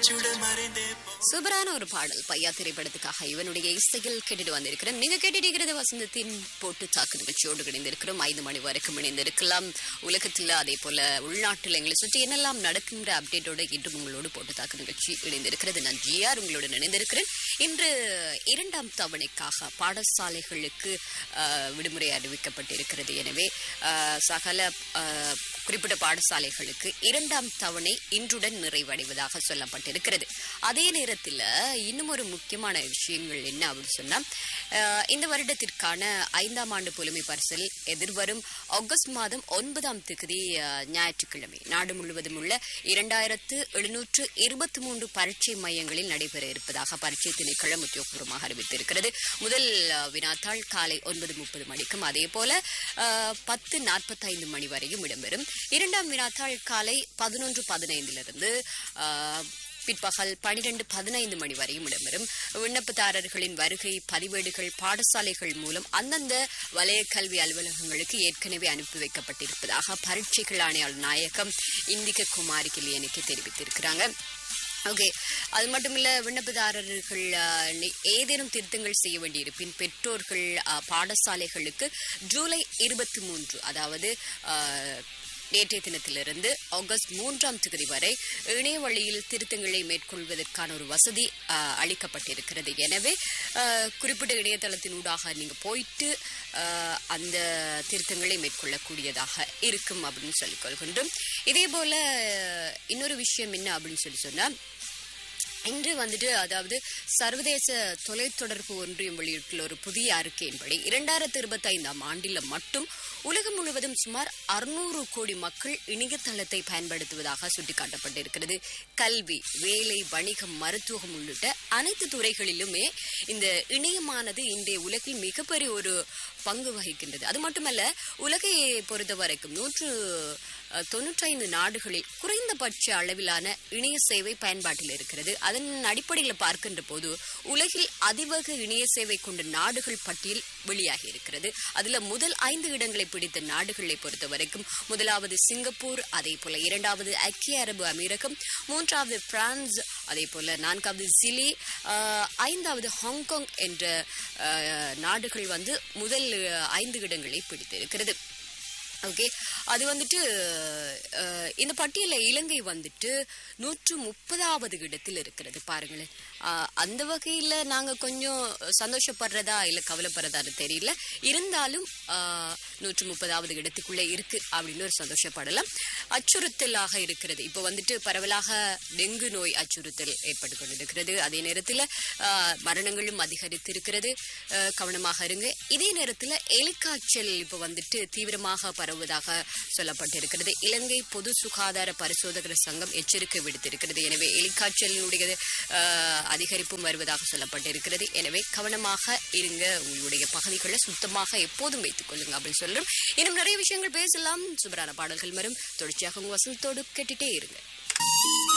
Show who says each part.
Speaker 1: சுட மறைந்தே போ
Speaker 2: சூப்பரான ஒரு பாடல் பையா திரைப்படத்துக்காக இவனுடைய இசையில் கேட்டுட்டு வந்திருக்கிறோம் நீங்க கேட்டுட்டு வசந்தத்தின் போட்டு தாக்கு நிகழ்ச்சியோடு இணைந்திருக்கிறோம் ஐந்து மணி வரைக்கும் இணைந்திருக்கலாம் உலகத்துல அதே போல உள்நாட்டில் எங்களை சுற்றி என்னெல்லாம் நடக்கின்ற அப்டேட்டோட இன்றும் உங்களோடு போட்டு தாக்கு நிகழ்ச்சி இணைந்திருக்கிறது நான் ஜிஆர் உங்களோடு இணைந்திருக்கிறேன் இன்று இரண்டாம் தவணைக்காக பாடசாலைகளுக்கு ஆஹ், விடுமுறை அறிவிக்கப்பட்டிருக்கிறது எனவே ஆஹ், சகல ஆஹ், குறிப்பிட்ட பாடசாலைகளுக்கு இரண்டாம் தவணை இன்றுடன் நிறைவடைவதாக சொல்லப்பட்டிருக்கிறது அதே நேரத்தில் இன்னும் ஒரு முக்கியமான விஷயங்கள் என்ன அப்படின்னு சொன்னா ஆஹ், இந்த வருடத்திற்கான ஐந்தாம் ஆண்டு புலமை பரிசல் எதிர்வரும் ஆகஸ்ட் மாதம் ஒன்பதாம் தேதி ஆஹ், ஞாயிற்றுக்கிழமை நாடு முழுவதும் உள்ள இரண்டாயிரத்து எழுநூற்று இருபத்தி மூன்று பரீட்சை மையங்களில் நடைபெற இருப்பதாக பரீட்சை திணைக்களம் உத்தியோகபூர்வமாக அறிவித்திருக்கிறது முதல் ஆஹ், வினாத்தாள் காலை ஒன்பது முப்பது மணிக்கும் அதே போல ஆஹ், பத்து நாற்பத்தைந்து மணி வரையும் இடம்பெறும் இரண்டாம் வினாத்தாள் காலை பதினொன்று பதினைந்திலிருந்து ஆஹ், பிற்பகல் பனிரெண்டு பதினைந்து மணி வரையும் இடம்பெறும் விண்ணப்பதாரர்களின் வருகை பதிவேடுகள் பாடசாலைகள் மூலம் அந்தந்த வலய கல்வி அலுவலகங்களுக்கு ஏற்கனவே அனுப்பி வைக்கப்பட்டிருப்பதாக பரீட்சைகள் ஆணையாளர் நாயகம் இந்திக குமாரி கிளியனுக்கு தெரிவித்திருக்கிறாங்க ஓகே அது மட்டும் இல்ல விண்ணப்பதாரர்கள் ஆஹ், நி- ஏதேனும் திருத்தங்கள் செய்ய வேண்டியிருப்பின் பெற்றோர்கள் ஆஹ், பாடசாலைகளுக்கு ஜூலை இருபத்தி மூன்று அதாவது ஆஹ், நேற்றைய தினத்திலிருந்து ஆகஸ்ட் மூன்றாம் தேதி வரை இணைய வழியில் திருத்தங்களை மேற்கொள்வதற்கான ஒரு வசதி ஆஹ், அளிக்கப்பட்டிருக்கிறது எனவே ஆஹ், குறிப்பிட்ட இணையதளத்தின் ஊடாக நீங்க போயிட்டு ஆஹ், அந்த திருத்தங்களை மேற்கொள்ளக்கூடியதாக இருக்கும் அப்படின்னு சொல்லிக் கொள்கின்றோம் இதே போல இன்னொரு விஷயம் என்ன அப்படின்னு சொல்லி சொன்னா இன்று வந்துட்டு அதாவது சர்வதேச தொலைத்தொடர்பு ஒன்றியம் வெளியிட்டுள்ள ஒரு புதிய அறிக்கையின்படி இரண்டாயிரத்தி இருபத்தி ஐந்தாம் ஆண்டில் மட்டும் உலகம் முழுவதும் சுமார் அறுநூறு கோடி மக்கள் இணையதளத்தை பயன்படுத்துவதாக சுட்டிக்காட்டப்பட்டிருக்கிறது கல்வி வேலை வணிகம் மருத்துவம் உள்ளிட்ட அனைத்து துறைகளிலுமே இந்த இணையமானது இன்றைய உலகில் மிகப்பெரிய ஒரு பங்கு வகிக்கின்றது அது மட்டுமல்ல உலகை பொறுத்த வரைக்கும் நூற்று அஹ், தொண்ணூற்றைந்து நாடுகளில் குறைந்தபட்ச அளவிலான இணைய சேவை பயன்பாட்டில் இருக்கிறது அதன் அடிப்படையில் பார்க்கின்ற போது உலகில் அதிவேக இணைய சேவை கொண்ட நாடுகள் பட்டியல் வெளியாகி இருக்கிறது அதுல முதல் ஐந்து இடங்களை பிடித்த நாடுகளை பொறுத்த வரைக்கும் முதலாவது சிங்கப்பூர் அதே போல இரண்டாவது ஐக்கிய அரபு அமீரகம் மூன்றாவது பிரான்ஸ் அதே போல நான்காவது சிலி ஆஹ், ஐந்தாவது ஹாங்காங் என்ற ஆஹ், நாடுகள் வந்து முதல் ஆஹ், ஐந்து இடங்களை பிடித்திருக்கிறது ஓகே அது வந்துட்டு அஹ், இந்த பட்டியலில் இலங்கை வந்துட்டு நூற்று முப்பதாவது இடத்தில் இருக்கிறது பாருங்களேன் அஹ், அந்த வகையில் நாங்கள் கொஞ்சம் சந்தோஷப்படுறதா இல்லை கவலைப்படுறதான்னு தெரியல இருந்தாலும் அஹ், நூற்று முப்பதாவது இடத்துக்குள்ளே இருக்கு அப்படின்னு ஒரு சந்தோஷப்படலாம் அச்சுறுத்தலாக இருக்கிறது இப்போ வந்துட்டு பரவலாக டெங்கு நோய் அச்சுறுத்தல் ஏற்பட்டு கொண்டிருக்கிறது அதே நேரத்தில் மரணங்களும் அதிகரித்து இருக்கிறது அஹ், கவனமாக இருங்க இதே நேரத்தில் எலிக்காய்ச்சல் இப்போ வந்துட்டு தீவிரமாக பரவுவதாக சொல்லப்பட்டிருக்கிறது இலங்கை பொது சுகாதார பரிசோதகர் சங்கம் எச்சரிக்கை விடுத்திருக்கிறது எனவே எலிக்காய்ச்சலினுடைய அஹ், அதிகரிப்பும் வருவதாக சொல்லப்பட்டிருக்கிறது எனவே கவனமாக இருங்க உங்களுடைய பகுதிகளை சுத்தமாக எப்போதும் வைத்துக் கொள்ளுங்க அப்படின்னு சொல்றோம் இன்னும் நிறைய விஷயங்கள் பேசலாம் சூப்பரான பாடல்கள் வரும் தொடர்ச்சியாக உங்க வசந்தத்தோடு கேட்டுட்டே இருங்க